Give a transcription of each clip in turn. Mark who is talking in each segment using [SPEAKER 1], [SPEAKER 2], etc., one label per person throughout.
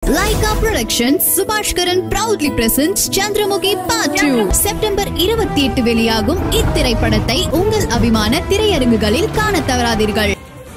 [SPEAKER 1] Lyca productions Subaskaran proudly presents Chandramukhi part two September இருபத்தி எட்டு வெளியாகும் இத்திரைப்படத்தை உங்கள் அபிமான திரையரங்குகளில் காணத் தவறாதீர்கள்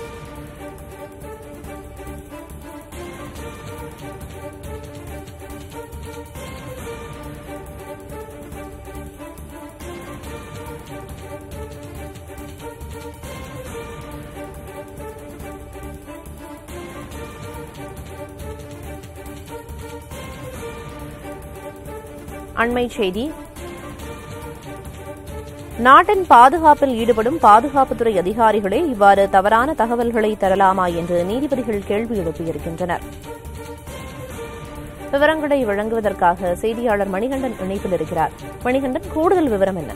[SPEAKER 2] அண்மை செய்தி நாட்டின் பாதுகாப்பில் ஈடுபடும் பாதுகாப்புத்துறை அதிகாரிகளே இவ்வாறு தவறான தகவல்களை தரலாமா என்று நீதிபதிகள் கேள்வி எழுப்பியிருக்கின்றனர் விவரங்களை வழங்குவதற்காக செய்தியாளர் மணிகண்டன் இணைப்பில் இருக்கிறார் மணிகண்டன் கூடுதல் விவரம் என்ன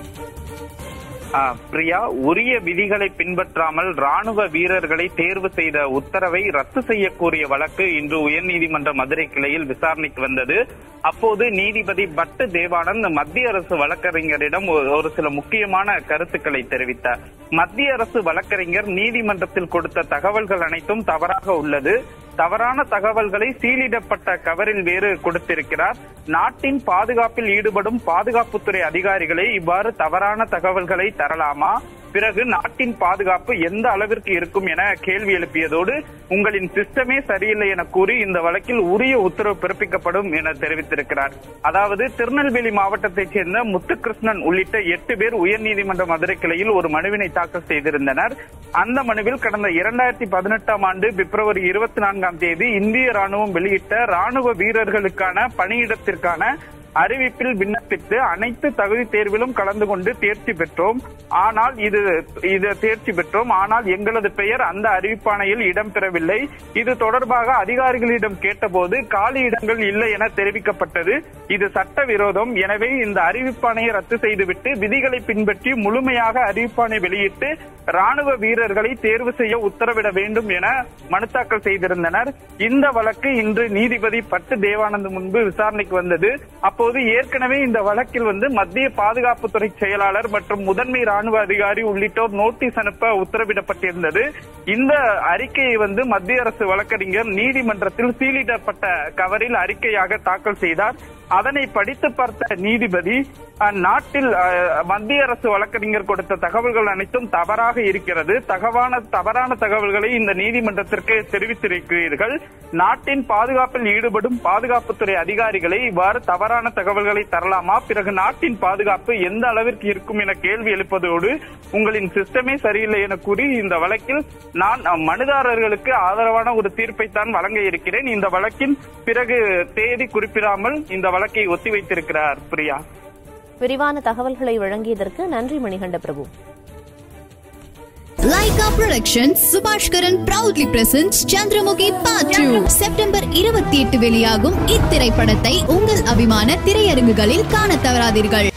[SPEAKER 3] ஆ, பிரியா உரிய விதிகளை பின்பற்றாமல் ராணுவ வீரர்களை தேர்வு செய்த உத்தரவை ரத்து செய்யக்கூடிய வழக்கு இன்று உயர்நீதிமன்ற மதுரை கிளையில் விசாரணைக்கு வந்தது அப்போது நீதிபதி பட்டு தேவானந்த் மத்திய அரசு வழக்கறிஞரிடம் ஒரு- ஒரு சில முக்கியமான கருத்துக்களை தெரிவித்தார் மத்திய அரசு வழக்கறிஞர் நீதிமன்றத்தில் கொடுத்த தகவல்கள் அனைத்தும் தவறாக உள்ளது தவறான தகவல்களை சீலிடப்பட்ட கவரில் வேறு கொடுத்திருக்கிறார் நாட்டின் பாதுகாப்பில் ஈடுபடும் பாதுகாப்புத்துறை அதிகாரிகளே இவ்வாறு தவறான தகவல்களை தரலாமா பிறகு நாட்டின் பாதுகாப்பு எந்த அளவிற்கு இருக்கும் என கேள்வி எழுப்பியதோடு உங்களின் சிஸ்டமே சரியில்லை என கூறி இந்த வழக்கில் உரிய உத்தரவு பிறப்பிக்கப்படும் என தெரிவித்திருக்கிறார் அதாவது திருநெல்வேலி மாவட்டத்தைச் சேர்ந்த முத்துகிருஷ்ணன் உள்ளிட்ட எட்டு பேர் உயர்நீதிமன்ற மதுரை கிளையில் ஒரு மனுவினை தாக்கல் செய்திருந்தனர் அந்த மனுவில் கடந்த இரண்டாயிரத்தி பதினெட்டாம் ஆண்டு பிப்ரவரி இருபத்தி நான்காம் தேதி இந்திய ராணுவம் வெளியிட்ட ராணுவ வீரர்களுக்கான பணியிடத்திற்கான அறிவிப்பில் விண்ணப்பித்து அனைத்து தகுதி தேர்விலும் கலந்து கொண்டு தேர்ச்சி பெற்றோம் ஆனால் இது இது தேர்ச்சி பெற்றோம் ஆனால் எங்களது பெயர் அந்த அறிவிப்பாணையில் இடம்பெறவில்லை இது தொடர்பாக அதிகாரிகளிடம் கேட்டபோது காலி இடங்கள் இல்லை என தெரிவிக்கப்பட்டது இது சட்ட விரோதம் எனவே இந்த அறிவிப்பாணையை ரத்து செய்துவிட்டு விதிகளை பின்பற்றி முழுமையாக அறிவிப்பாணை வெளியிட்டு ராணுவ வீரர்களை தேர்வு செய்ய உத்தரவிட வேண்டும் என மனு தாக்கல் செய்திருந்தனர் இந்த வழக்கு இன்று நீதிபதி பட்டு தேவானந்த் முன்பு விசாரணைக்கு வந்தது அப்போது ஏற்கனவே இந்த வழக்கில் வந்து மத்திய பாதுகாப்புத்துறை செயலாளர் மற்றும் முதன்மை ராணுவ அதிகாரி உள்ளிட்டோர் நோட்டீஸ் அனுப்ப உத்தரவிடப்பட்டிருந்தது இந்த அறிக்கையை வந்து மத்திய அரசு வழக்கறிஞர் நீதிமன்றத்தில் சீலிடப்பட்ட கவரில் அறிக்கையாக தாக்கல் செய்தார் அதனை படித்து பார்த்த நீதிபதி அந்நாட்டில் அஹ், மத்திய அரசு வழக்கறிஞர் கொடுத்த தகவல்கள் அனைத்தும் தவறாக இருக்கிறது தகவான தவறான தகவல்களை இந்த நீதிமன்றத்திற்கு தெரிவித்திருக்கிறீர்கள் நாட்டின் பாதுகாப்பில் ஈடுபடும் பாதுகாப்புத்துறை அதிகாரிகளை இவ்வாறு தவறான தகவல்களை தரலாமா பிறகு நாட்டின் பாதுகாப்பு எந்த அளவிற்கு இருக்கும் என கேள்வி எழுப்பதோடு உங்களின் சிஸ்டமே சரியில்லை என கூறி இந்த வழக்கில் நான் அஹ், மனுதாரர்களுக்கு ஆதரவான ஒரு தீர்ப்பை தான் வழங்க இருக்கிறேன் இந்த வழக்கின் பிறகு தேதி குறிப்பிடாமல் இந்த வழக்கை ஒத்திவைத்திருக்கிறார் பிரியா
[SPEAKER 2] விரிவான தகவல்களை வழங்கியதற்கு நன்றி Manikanda Prabhu
[SPEAKER 1] Lyca productions Subaskaran proudly presents Chandramukhi part two September இருபத்தி எட்டு வெளியாகும் இத்திரைப்படத்தை உங்கள் அபிமான திரையரங்குகளில் காணத் தவறாதீர்கள்